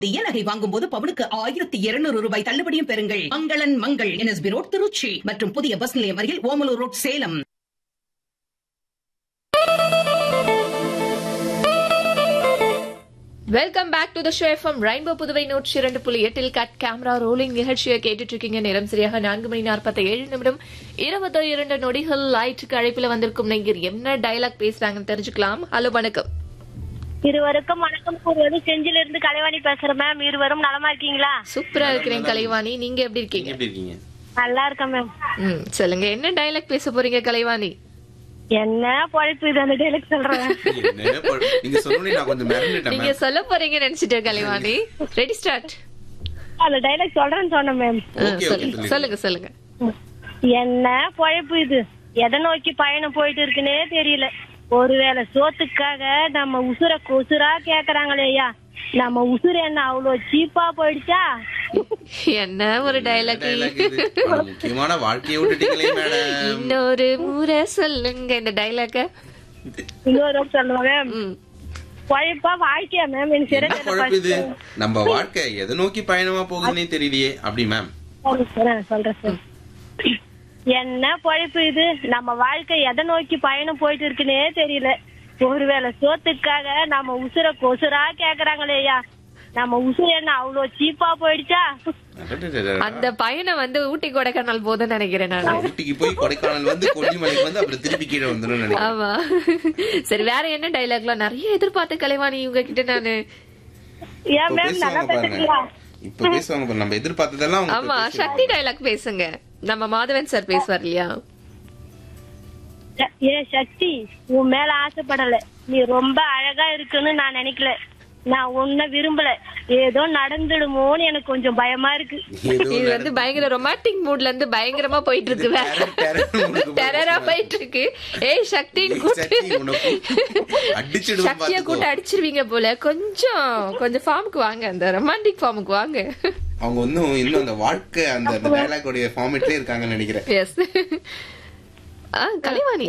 தீய நகை வாங்கும் போது பவுனுக்கு ஆயிரத்தி இருநூறு ரூபாய் தள்ளுபடியும் பெறுங்கள் மங்களன் மங்கள் என்எஸ்பி ரோட் திருச்சி மற்றும் புதிய பஸ் நிலையம் அருகில் Omalur road Salem welcome back to the show FM rainbow Puduvai நூற்றி இரண்டு புள்ளி எட்டில் கட் கேமரா ரோலிங் நிகழ்ச்சியை கேட்டுட்டு இருக்கீங்க நேரம் சரியாக நான்கு மணி நாற்பத்தி ஏழு நிமிடம் இருபத்தி இரண்டு நொடிகள் லைட்டுக்கு அழைப்பில் வந்திருக்கும் நீங்க என்ன டயலாக் பேசுறாங்கன்னு தெரிஞ்சுக்கலாம் ஹலோ வணக்கம் இருவருக்கும் வணக்கம் கூறுவது செஞ்சில இருந்து கலைவாணி பேசுறேன் மேம் இருவரும் நலமா இருக்கீங்களா சூப்பரா இருக்கிறேன் கலைவாணி நீங்க எப்படி இருக்கீங்க எப்படி இருக்கீங்க நல்லா இருக்கேன் மேம் ம் சொல்லுங்க என்ன டயலாக் பேச போறீங்க கலைவாணி என்ன பொழைப்பு இது அந்த டைலாக் சொல்றேன் என்ன ப- நீங்க சொன்னோடனே நான் கொஞ்சம் மிரண்டுட்டேன் நீங்க சொல்ல போறீங்கன்னு நினைச்சிட்டேன் கலைவாணி ரெடி ஸ்டார்ட் அந்த டைலாக் சொல்றேன்னு சொன்னேன் மேம் Okay, okay, சொல்லுங்க சொல்லுங்க. சொல்லுங்க சொல்லுங்க என்ன பொழைப்பு இது எதை நோக்கி பயணம் போயிட்டு இருக்குன்னே தெரியல ஒருவேளை சோத்துக்காக நம்ம உசுர கொசுரா கேக்குறாங்களே ஐயா நம்ம உசுர என்ன அவ்வளவு சீப்பா போயிடுச்சா என்ன ஒரு டயலாக் dialogue இது? ஆனா, முக்கியமான வாழ்க்கையை விட்டுட்டீங்களே மேடம் இன்னொரு முறை சொல்லுங்க இந்த டைலாக்க இன்னொரு சொல்லுவேன் மேம் ம் பொழைப்பா வாழ்க்கையா மேம் எனக்கு என்ன சரியா குழப்பு இது நம்ம வாழ்க்கை எதை நோக்கி பயணமா போகுதுன்னே தெரியலையே அப்படி மேம் சொல்றேன் சொல்றேன் சார் என்ன பொழைப்பு இது நம்ம வாழ்க்கை எதை நோக்கி பயணம் போயிட்டு இருக்குன்னே தெரியல ஒருவேளை சோத்துக்காக நம்ம உசுர கொசுரா கேக்குறாங்களேயா நம்ம உசுர என்ன அவ்வளவு சீப்பா போயிடுச்சா அடடடடடா. அந்த பயணம் வந்து ஊட்டி கொடைக்கானல் போதும்னு நினைக்கிறேன் நான் ஊட்டிக்கு போய் கொடைக்கானல் வந்து கொல்லிமலைக்கு வந்து அப்புறம் திருப்பி கீழே வந்துடும் நினைக்கிறேன் ஆமா சரி வேற என்ன டைலாக்லாம் நிறைய எதிர்பார்த்த கலைவாணி இவங்க கிட்ட நானு ஏன் இப்ப மேம் நல்லா பேசுவாங்க பாருங்க பேசுறீங்களா இப்ப பேசுவாங்க பாருங்க நம்ம எதிர்பார்த்ததெல்லாம் அவங்க ஆமா இப்ப பேசுவாங்க. சக்தி டைலாக் பேசுங்க நம்ம மாதவன் சார் பேசுவார் இல்லையா ஏ சக்தி உன் மேல ஆசைப்படல நீ ரொம்ப அழகா இருக்குன்னு நான் நினைக்கல நான் உன்னை விரும்பல ஏதோ நடந்துடுமோன்னு எனக்கு கொஞ்சம் பயமா இருக்கு ஏதோ இது வந்து பயங்கர ரொமான்டிக் மூட்ல இருந்து பயங்கரமா போயிட்டு இருக்கு வேற terror, terror உங்களுக்கு டெரரா போயிட்டு இருக்கு ஏய் சக்தின்னு கூட்டு சக்தி, உனக்கு அடிச்சிடுவேன் சக்திய பாத்துக்கோ. கூட்டு அடிச்சிருவீங்க போல கொஞ்சம் கொஞ்சம் ஃபார்முக்கு வாங்க அந்த ரொமான்டிக் ஃபார்முக்கு வாங்க அவங்க இன்னும் இன்னும் அந்த வாழ்க்கை அந்த அந்த டயலாக் ஃபார்மேட்லயே இருக்காங்கன்னு நினைக்கிறேன் எஸ் ஆ கலைவாணி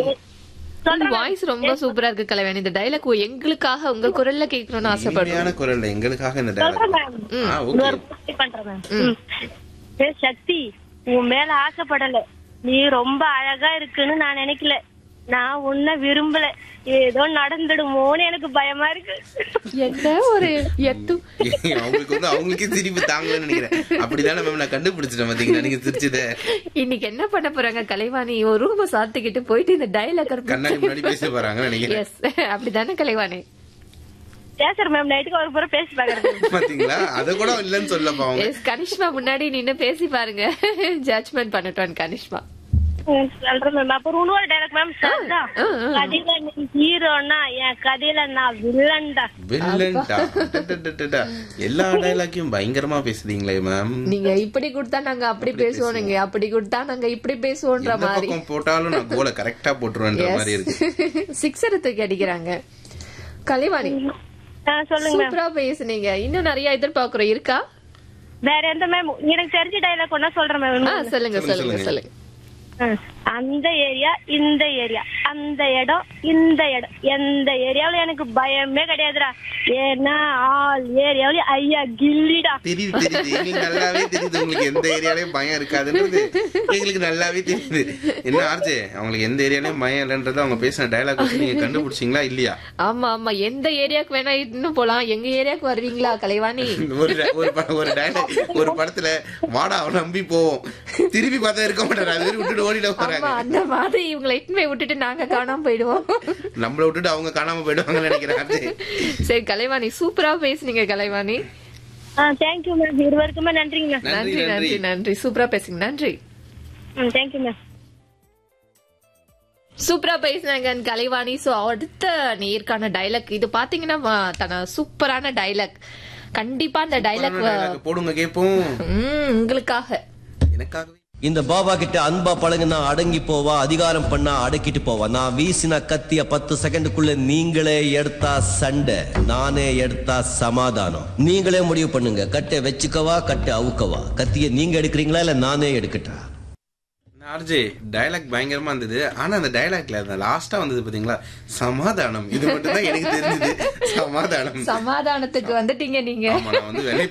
வாய்ஸ் ரொம்ப சூப்பரா இருக்கு கலைவாணி இந்த டைலாக் எங்களுக்காக உங்க குரல்ல கேட்கணும்னு ஆசைப்படுறோம் இனிமையான குரல்ல எங்களுக்காக இந்த சொல்றேன் டயலாக் மேம் ஆ இன்னொரு ஓகே பூர்த்தி பண்றேன் மேம். ம். ஏ சக்தி உன் மேல ஆசைப்படல நீ ரொம்ப அழகா இருக்குன்னு நான் நினைக்கல நான் உன்னை விரும்பல ஏதோ நடந்துடுமோன்னு எனக்கு பயமா இருக்கு என்ன ஒரு எத்து அவங்களுக்கு வந்து அவங்களுக்கே சிரிப்பு தாங்கலன்னு நினைக்கிறேன் அப்படிதானே மேம் நான் கண்டுபிடிச்சிட்டேன் பாத்தீங்களா நீங்க சிரிச்சத இன்னைக்கு என்ன பண்ண போறாங்க கலைவாணி ஒரு ரூப சாத்திக்கிட்டு போயிட்டு இந்த டைலாக் கண்ணாடி முன்னாடி பேச போறாங்கன்னு நினைக்கிறேன் எஸ் அப்படிதானே கலைவாணி பேசுறேன் மேம் நைட்டுக்கு ஒரு புறம் பேசி பாக்குறேன் பாத்தீங்களா அத கூட இல்லன்னு சொல்லப்பா அவங்க எஸ் கனிஷ்மா முன்னாடி நின்னு பேசி பாருங்க ஜட்ஜ்மெண்ட் பண்ணட்டும் கனிஷ்மா சொல்றேன் மேம் அப்புறம் இன்னொரு டைலாக் மேம் சரிதான் ஆ, ஆ. கதையில நீ ஹீரோனா என் கதையில நான் வில்லன்டா வில்லன்டா அடடடடடா. எல்லா டயலாக்கையும் பயங்கரமா பேசுறீங்களே மேம் நீங்க இப்படி கொடுத்தா நாங்க அப்படி பேசுவோம் நீங்க அப்படி கொடுத்தா நாங்க இப்படி பேசுவோன்ற எந்த மாதிரி பக்கம் போட்டாலும் நான் கோலை கரெக்டா போட்டுருவேன்ற மாதிரி இருக்கு சிக்ஸர் தூக்கி அடிக்கிறாங்க கலைவாணி ஆ, சொல்லுங்க மேம் சூப்பரா பேசுனீங்க இன்னும் நிறைய எதிர்பார்க்கிறோம் இருக்கா வேற எந்த மேம் எனக்கு தெரிஞ்ச டைலாக் ஒன்னா சொல்றேன் மேம் ஆ இன்னொன்னு. சொல்லுங்க சொல்லுங்க, சொல்லுங்க சொல்லுங்க. சொல்லுங்க ஆ, அந்த ஏரியா இந்த ஏரியா அந்த இடம் இந்த இடம் எந்த ஏரியாவுல எனக்கு பயமே கிடையாதுடா ஏன்னா ஆல் ஏரியாவில ஐயா கில்லிடா தெரியுது தெரியுது எங்களுக்கு நல்லாவே தெரியுது உங்களுக்கு எந்த ஏரியாலயும் பயம் இருக்காதுன்றது எங்களுக்கு நல்லாவே தெரியுது என்ன ஆர்ஜே அவங்களுக்கு எந்த ஏரியாலயும் பயம் இல்லைன்றத அவங்க பேசின டயலாக் வச்சு நீங்க கண்டுபிடிச்சீங்களா இல்லையா ஆமா ஆமா எந்த ஏரியாக்கு வேணா இன்னும் போலாம் எங்க ஏரியாக்கு வருவீங்களா கலைவாணி ஒரு ட- ஒரு ப- ஒரு டயலாக் ஒரு படத்துல வாடா அவன் நம்பி போவோம் திருப்பி பார்த்தா இருக்க மாட்டாரு அது வரைக்கும் விட்டுட்டு ஓடிட ஆமா போறாங்க அந்த மாதிரி இவங்களை இட்டுமே விட்டுட்டு நாங்க காணாம போயிடுவோம் நம்மள விட்டுட்டு அவங்க காணாம போயிடுவாங்கன்னு நினைக்கிறேன் ஆர்ஜே. சரி கலைவாணி சூப்பரா பேசுனீங்க கலைவாணி ஆ தேங்க்யூ மேம் இருவருக்குமே நன்றிங்க மேம் நன்றி நன்றி நன்றி நன்றி நன்றி சூப்பரா பேசுங்க நன்றி ம் தேங்க்யூ மேம் சூப்பரா பேசினாங்க கலைவாணி சோ அடுத்த நேர்கான டைலாக் இது பாத்தீங்கன்னா வ- தன சூப்பரான டைலாக் கண்டிப்பா அந்த டைலாக் dialogue போடுங்க கேப்போம் உங்களுக்காக எனக்காகவே இந்த பாபா கிட்ட அன்பா பழகுனா அடங்கி போவா அதிகாரம் பண்ணா அடக்கிட்டு போவா நான் வீசின கத்திய பத்து செகண்டுக்குள்ள நீங்களே எடுத்தா சண்டை நானே எடுத்தா சமாதானம் நீங்களே முடிவு பண்ணுங்க கட்டை வச்சுக்கவா கட்டை அவுக்கவா கத்திய நீங்க எடுக்கிறீங்களா இல்ல நானே எடுக்கட்டா ஆர்ஜே டயலாக் பயங்கரமா இருந்தது ஆனா அந்த டயலாக்ல அந்த லாஸ்டா வந்தது பாத்தீங்களா சமாதானம் இது மட்டும் தான் எனக்கு தெரிஞ்சது சமாதானம் சமாதானத்துக்கு வந்துட்டீங்க நீங்க ஆமா நான் வந்து வெளிய